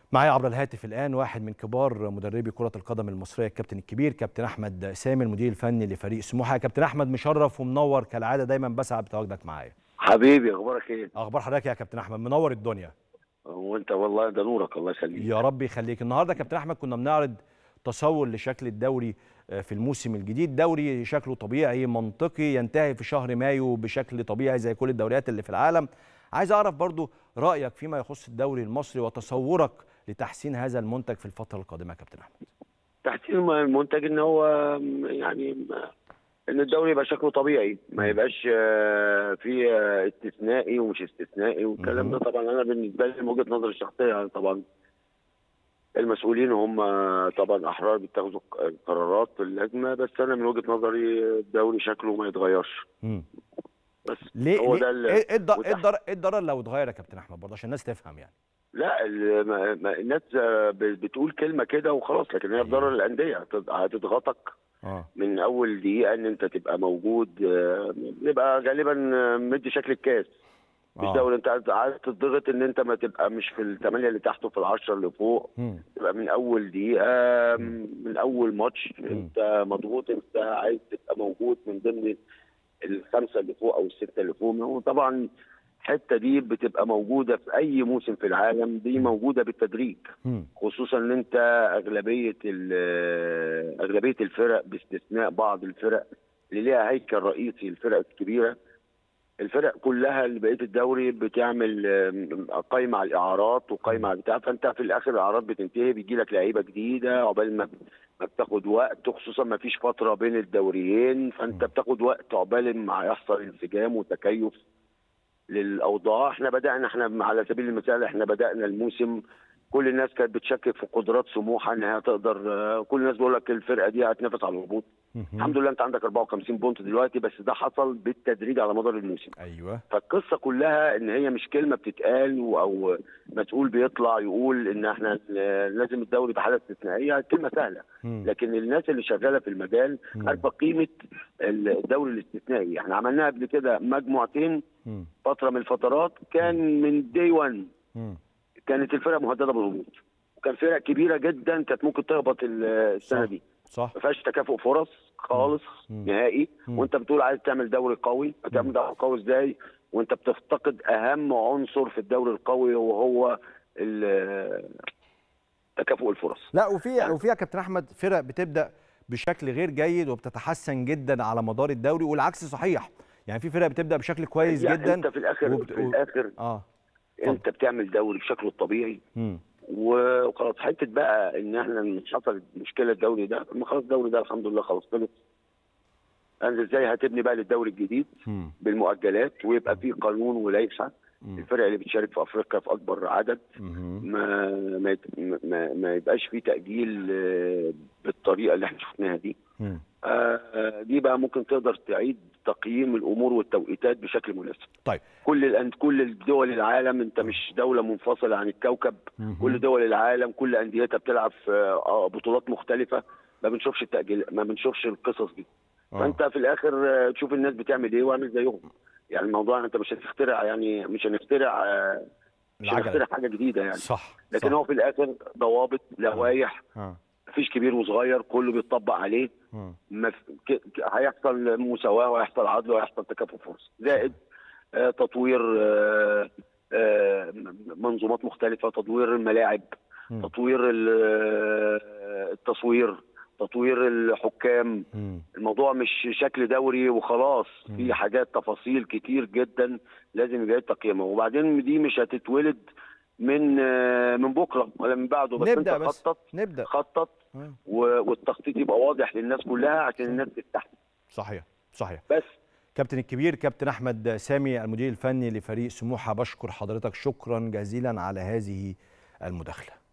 معايا عبر الهاتف الان واحد من كبار مدربي كره القدم المصريه الكابتن الكبير كابتن احمد سامي المدير الفني لفريق سموحه يا كابتن احمد مشرف ومنور كالعاده دايما بسعد بتواجدك معايا حبيبي اخبارك ايه اخبار حضرتك يا كابتن احمد منور الدنيا وانت والله ده نورك الله يخليك يا رب يخليك النهارده يا كابتن احمد كنا بنعرض تصور لشكل الدوري في الموسم الجديد دوري شكله طبيعي منطقي ينتهي في شهر مايو بشكل طبيعي زي كل الدوريات اللي في العالم عايز اعرف برضو رايك فيما يخص الدوري المصري وتصورك لتحسين هذا المنتج في الفتره القادمه يا كابتن احمد تحسين المنتج ان هو يعني ان الدوري يبقى شكله طبيعي ما يبقاش في استثنائي ومش استثنائي والكلام ده طبعا انا بالنسبه لي من وجهه نظري الشخصيه طبعا المسؤولين هم طبعا احرار بيتخذوا القرارات اللازمه بس انا من وجهه نظري الدوري شكله ما يتغيرش بس ليه هو ده ايه الضرر ايه الضرر لو اتغير يا كابتن احمد برضه عشان الناس تفهم يعني لا الناس بتقول كلمه كده وخلاص لكن هي بضرر الانديه هتضغطك آه. من اول دقيقه ان انت تبقى موجود يبقى غالبا مدي شكل الكاس مش آه. دوري انت عايز تضغط ان انت ما تبقى مش في الثمانيه اللي تحت وفي العشره اللي فوق م. تبقى من اول دقيقه م. من اول ماتش م. انت مضغوط انت عايز تبقى موجود من ضمن الخمسه اللي فوق او السته اللي فوق وطبعا الحته دي بتبقى موجوده في اي موسم في العالم دي موجوده بالتدريج خصوصا ان انت اغلبيه اغلبيه الفرق باستثناء بعض الفرق اللي ليها هيكل رئيسي الفرق الكبيره الفرق كلها اللي بقيه الدوري بتعمل قايمه على الاعارات وقايمه على بتاع فانت في الاخر الاعارات بتنتهي بيجي لك لعيبه جديده عقبال ما ما بتاخد وقت خصوصا ما فيش فتره بين الدوريين فانت بتاخد وقت عقبال ما يحصل انسجام وتكيف للاوضاع احنا بدانا احنا على سبيل المثال احنا بدانا الموسم كل الناس كانت بتشكك في قدرات سموحه انها تقدر كل الناس بيقول لك الفرقه دي هتنافس على الهبوط الحمد لله انت عندك 54 بونت دلوقتي بس ده حصل بالتدريج على مدار الموسم ايوه فالقصه كلها ان هي مش كلمه بتتقال او مسؤول بيطلع يقول ان احنا لازم الدوري بحاله استثنائيه كلمه سهله لكن الناس اللي شغاله في المجال عارفه قيمه الدوري الاستثنائي احنا عملناها قبل كده مجموعتين فتره من الفترات كان من دي 1 كانت الفرق مهدده بالهبوط وكان فرق كبيره جدا كانت ممكن تهبط السنه دي صح ما فيهاش تكافؤ فرص خالص مم. نهائي مم. وانت بتقول عايز تعمل دوري قوي هتعمل دوري قوي ازاي وانت بتفتقد اهم عنصر في الدوري القوي وهو تكافؤ الفرص لا وفي يعني وفي يا كابتن احمد فرق بتبدا بشكل غير جيد وبتتحسن جدا على مدار الدوري والعكس صحيح يعني في فرق بتبدا بشكل كويس يعني جدا انت في الاخر وبت... في الاخر اه انت بتعمل دوري بشكله الطبيعي وخلاص حته بقى ان احنا حصلت مشكله الدوري ده ما خلاص الدوري ده الحمد لله خلاص خلص انت ازاي هتبني بقى للدوري الجديد مم. بالمؤجلات ويبقى في قانون ولائحه الفرق اللي بتشارك في افريقيا في اكبر عدد مم. ما ما ما, ما يبقاش في تاجيل بالطريقه اللي احنا شفناها دي مم. آه دي بقى ممكن تقدر تعيد تقييم الامور والتوقيتات بشكل مناسب. طيب كل الأند كل الدول العالم انت مش دوله منفصله عن الكوكب، مم. كل دول العالم كل انديتها بتلعب في بطولات مختلفه ما بنشوفش التاجيل ما بنشوفش القصص دي. آه. فانت في الاخر تشوف الناس بتعمل ايه واعمل زيهم. يعني الموضوع انت مش هتخترع يعني مش هنخترع مش هنخترع حاجه جديده يعني. صح لكن صح. هو في الاخر ضوابط لوائح آه. مفيش كبير وصغير كله بيتطبق عليه مف... ك... هيحصل مساواه وهيحصل عدل وهيحصل تكافؤ فرص زائد آه تطوير آه آه منظومات مختلفه تطوير الملاعب م. تطوير التصوير تطوير الحكام م. الموضوع مش شكل دوري وخلاص م. في حاجات تفاصيل كتير جدا لازم يبقى تقييمها وبعدين دي مش هتتولد من من بكره ولا من بعده بس نبدا انت بس خطط نبدا خطط والتخطيط يبقى واضح للناس كلها عشان الناس تستحمل صحيح صحيح بس كابتن الكبير كابتن احمد سامي المدير الفني لفريق سموحه بشكر حضرتك شكرا جزيلا على هذه المداخله